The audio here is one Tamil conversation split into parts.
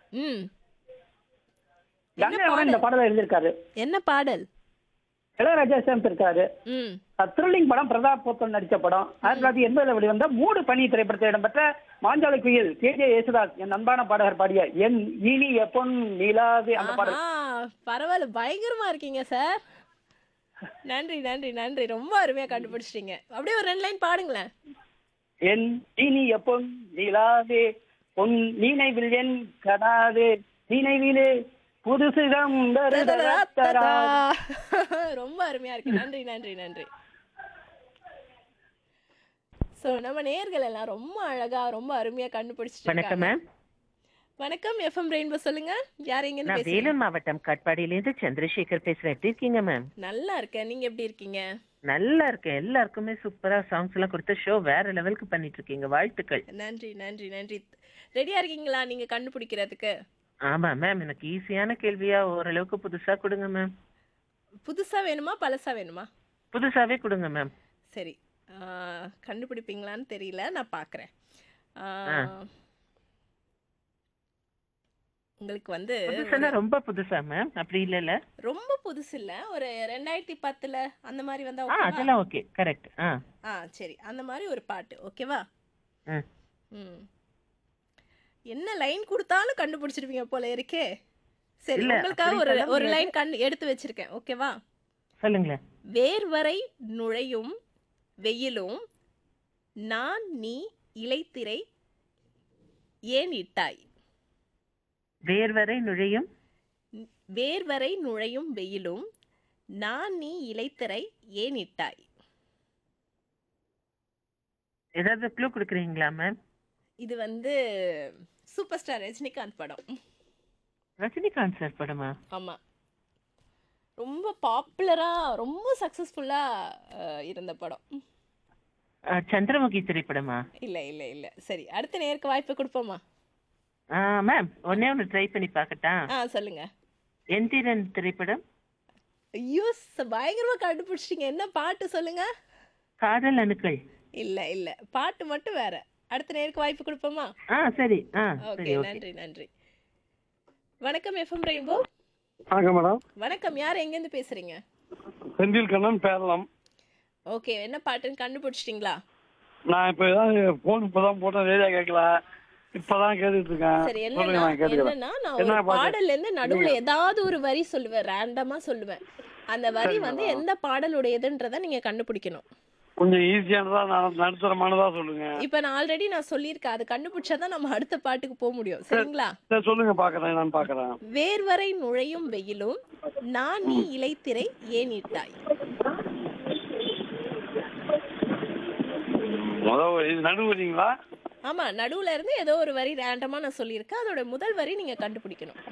ம் என்ன கங்கைவரன் இந்த பாடல் படத்தை எழுதியிருக்காரு என்ன பாடல் இளையராஜா சேர்ந்திருக்காரு ம் த்ரில்லிங் படம் பிரதாப் போத்தன் நடிச்ச படம் ஆயிரத்தி தொள்ளாயிரத்தி எண்பதுல வெளிவந்த மூடு பனி திரைப்படத்தில் இடம்பெற்ற மாஞ்சாலை குயில் கே ஜே யேசுதாஸ் என் அன்பான பாடகர் பாடிய என் இனிய பொன் நிலாவே அந்த பாடல் ஆஹா பரவாயில்ல பயங்கரமா இருக்கீங்க சார் நன்றி நன்றி நன்றி ரொம்ப அருமையா கண்டுபிடிச்சிட்டீங்க அப்படியே ஒரு ரெண்டு லைன் பாடுங்களேன் என் இனிய பொன் நிலாவே பொன் நினைவில் என் கனாவே நினைவிலே புதுசுகம் தருதரத்தரா. ரொம்ப அருமையா இருக்கு நன்றி நன்றி நன்றி சோ நம்ம நேர்கள் எல்லாம் ரொம்ப அழகா ரொம்ப அருமையா கண்டுபிடிச்சிட்டு வணக்கம் இருக்காங்க. மேம் வணக்கம் எஃப்எம் ரெயின்போ சொல்லுங்க யார் எங்க நான் பேசுறீங்க வேலூர் மாவட்டம் கட்பாடியிலேருந்து சந்திரசேகர் பேசுறேன் எப்படி இருக்கீங்க மேம் நல்லா இருக்கேன் நீங்க எப்படி இருக்கீங்க நல்லா இருக்கேன் எல்லாருக்குமே சூப்பரா சாங்ஸ் எல்லாம் கொடுத்து ஷோ வேற லெவலுக்கு பண்ணிட்டு இருக்கீங்க வாழ்த்துக்கள் நன்றி நன்றி நன்றி ரெடியா இருக்கீங்களா நீங்க கண்டுபிடிக்கிறதுக்கு ஆமா மேம் எனக்கு ஈஸியான கேள்வியா ஓரளவுக்கு புதுசா கொடுங்க மேம் புதுசா வேணுமா பழசா வேணுமா புதுசாவே கொடுங்க மேம் சரி ஆ, கண்டுபிடிப்பீங்களான்னு தெரியல நான் பார்க்குறேன் ஆ. உங்களுக்கு வந்து புதுசுன்னா ரொம்ப புதுசா மேம் அப்படி இல்லல்ல ரொம்ப புதுசு இல்ல ஒரு ரெண்டாயிரத்தி பத்துல அந்த மாதிரி வந்தா ஆ ஓகேவா அதெல்லாம் ஓகே கரெக்ட் ஆ ஆ சரி அந்த மாதிரி ஒரு பாட்டு ஓகேவா ம். ம் என்ன லைன் கொடுத்தாலும் கண்டுபிடிச்சிருவீங்க போல இருக்கே சரி இல்ல, உங்களுக்காக அப்படி ஒரு சொல்ல ஒரு முடியாது. லைன் கண் எடுத்து வச்சிருக்கேன் ஓகேவா சொல்லுங்களேன் வேர்வரை நுழையும் வெயிலும் நான் நீ இலைத்திரை ஏன் இட்டாய் வேர்வரை நுழையும் வேர்வரை நுழையும் வெயிலும் நான் நீ இலைத்திரை ஏன் இட்டாய் ஏதாவது க்ளூ கொடுக்குறீங்களா மேம் இது வந்து சூப்பர் ஸ்டார் ரஜினிகாந்த் படம் ரஜினிகாந்த் சார் படமா ஆமா ரொம்ப பாப்புலரா ரொம்ப சக்சஸ்ஃபுல்லா இருந்த படம் ஆ, சந்திரமுகி திரைப்படமா இல்ல இல்ல இல்ல சரி அடுத்த நேருக்கு வாய்ப்பு கொடுப்போமா ஆ, மேம் ஒன்னே ஒன்று ட்ரை பண்ணி பார்க்கட்டா ஆ சொல்லுங்க எந்திரன் திரைப்படம் ஐயோ ச- பயங்கரமா கண்டுபிடிச்சிட்டீங்க என்ன பாட்டு சொல்லுங்க காதல் அணுக்கள் இல்ல இல்ல பாட்டு மட்டும் வேற அடுத்த நேருக்கு வாய்ப்பு கொடுப்போமா ஆ சரி ஆ ஓகே சரி ஓகே நன்றி நன்றி வணக்கம் எஃப்எம் ரெயின்போ வணக்கம் மேடம் வணக்கம் யார் எங்கேருந்து பேசுறீங்க செந்தில் கண்ணன் பேரலாம் ஓகே என்ன பாட்டுன்னு கண்டுபிடிச்சிட்டிங்களா நான் இப்போ தான் ஃபோன் இப்போ தான் போட்டேன் ரேடியோ கேட்கல இப்போ தான் கேட்டுட்டு இருக்கேன் சரி சொல்லுங்க என்னன்னா நான் கேட்டுக்கிறேன் என்னன்னா நான் என்ன ஒரு பாட்டு? பாடல்ல இருந்து நடுவுல ஏதாவது ஒரு வரி சொல்லுவேன் ரேண்டமா சொல்லுவேன் அந்த வரி வந்து எந்த பாடலுடையதுன்றத நீங்க கண்டுபிடிக்கணும் கொஞ்சம் ஈஸியானதா நான் நடுத்தரமானதா சொல்லுங்க இப்ப நான் ஆல்ரெடி நான் சொல்லியிருக்கேன் அது கண்டுபிடிச்சாதான் நம்ம அடுத்த பாட்டுக்கு போக முடியும் சரிங்களா சரி சொல்லுங்க பார்க்குறேன் நான் பார்க்குறேன் வேர்வரை நுழையும் வெயிலும் நான் நீ இலைத்திரை ஏன் இட்டாய் முதல் இது நடுவுறீங்களா ஆமா நடுவுல இருந்து ஏதோ ஒரு வரி ரேண்டமா நான் சொல்லியிருக்கேன் அதோட முதல் வரி நீங்க கண்டுபிடிக்கணும்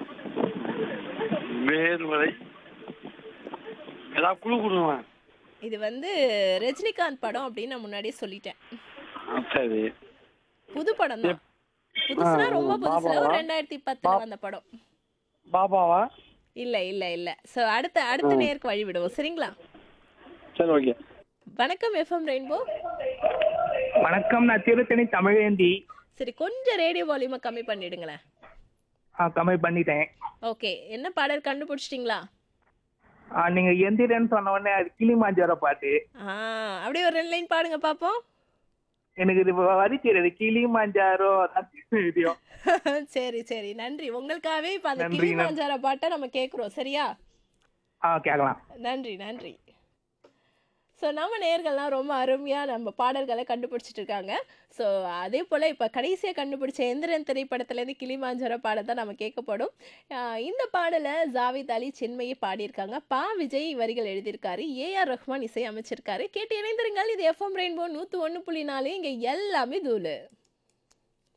வேறு வரை ஏதாவது குழு கொடுங்க இது வந்து ரஜினிகாந்த் படம் அப்படின்னு நான் முன்னாடியே சொல்லிட்டேன் ஆ, சரி புது படம் தான் புதுசுனா ரொம்ப புதுசுல ஒரு பாபாவா? ரெண்டாயிரத்தி பத்துல வந்த படம் பாபாவா இல்ல இல்ல இல்ல சோ அடுத்த அடுத்த நேருக்கு வழி விடுவோம் சரிங்களா சரி ஓகே வணக்கம் எஃப்எம் ரெயின்போ வணக்கம் நான் திருத்தணி தமிழேந்தி சரி கொஞ்சம் ரேடியோ வால்யூமை கம்மி பண்ணிடுங்களேன் ஆ, கம்மி பண்ணிட்டேன் ஓகே என்ன பாடல் கண்டுபிடிச்சிட்டிங்களா ஆ, நீங்க எந்திரன்னு சொன்ன உடனே அது கிளிமாஞ்சோர பாட்டு ஆ அப்படியே ஒரு ரெண்டு லைன் பாடுங்க பாப்போம் எனக்கு இது வரி தெரியாது கிளிமாஞ்சாரோ அதான் தெரியும் சரி சரி நன்றி உங்களுக்காகவே இப்ப அந்த நன்றி, கிளி நன்றி. மாஞ்சார பாட்டை நம்ம கேக்குறோம் சரியா ஆ கேட்கலாம் நன்றி நன்றி ஸோ நம்ம நேயர்கள்லாம் ரொம்ப அருமையாக நம்ம பாடல்களை கண்டுபிடிச்சிட்டு இருக்காங்க ஸோ அதே போல் இப்போ கடைசியாக கண்டுபிடிச்ச எந்திரன் திரைப்படத்துலேருந்து கிளிமாஞ்சர பாடல் தான் நம்ம கேட்கப்படும் ஆஹ் இந்த பாடலை ஜாவித் அலி சின்மயி பாடியிருக்காங்க பா விஜய் வரிகள் எழுதியிருக்காரு ஏஆர் ரஹ்மான் இசை அமைச்சிருக்காரு கேட்டு இணைந்திருங்கள் இது எஃப்எம் ரெயின்போ நூற்றி ஒன்று புள்ளி நாலு இங்கே எல்லாமே தூளு